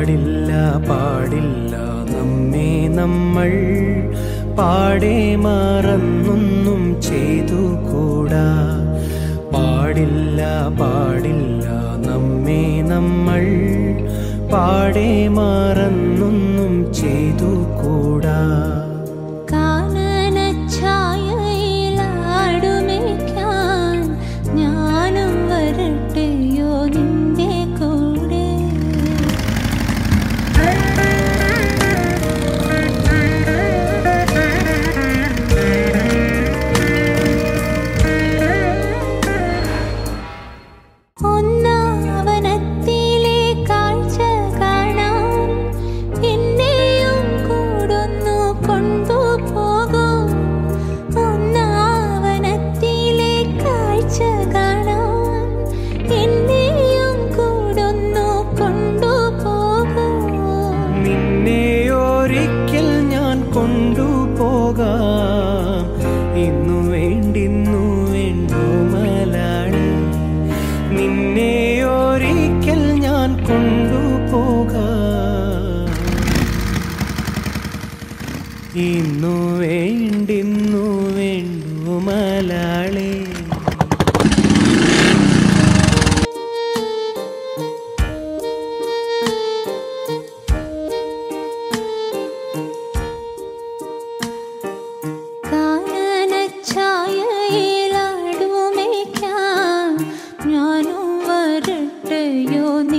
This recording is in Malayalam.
പാടില്ല പാടില്ല നമ്മെ നമ്മൾ പാടെ മറന്നൊന്നും ചെയ്തു കൂടാ പാടില്ല പാടില്ല നമ്മെ നമ്മൾ പാടെ മറന്നൊന്നും ചെയ്തു കൂടാ കാനനഛായയിലാടുമേക്കാൻ ഞാനും വരട്ടെയോ നിന്റെ കൂടെ ഒന്നാവനത്തിലെ കാഴ്ച കാണാൻ എന്നെയും കൂടൊന്നു കൊണ്ടുപോകും ഒന്നാവനത്തിലെ കാഴ്ച കാണാൻ എന്നെയും കൂടൊന്നു കൊണ്ടുപോകും നിന്നെ ഒരിക്കൽ ഞാൻ കൊണ്ടുപോകാം ഇന്നു വേണ്ടിന്നു വേണ്ടു മലാളി നിന്നെ ഒരിക്കൽ ഞാൻ കൊണ്ടുപോകാം ഇന്നു വേണ്ടിന്നു വേണ്ടു മലാളേ കാനനഛായയിലാടുമേക്കാൻ ഞാനും വരട്ടെയോ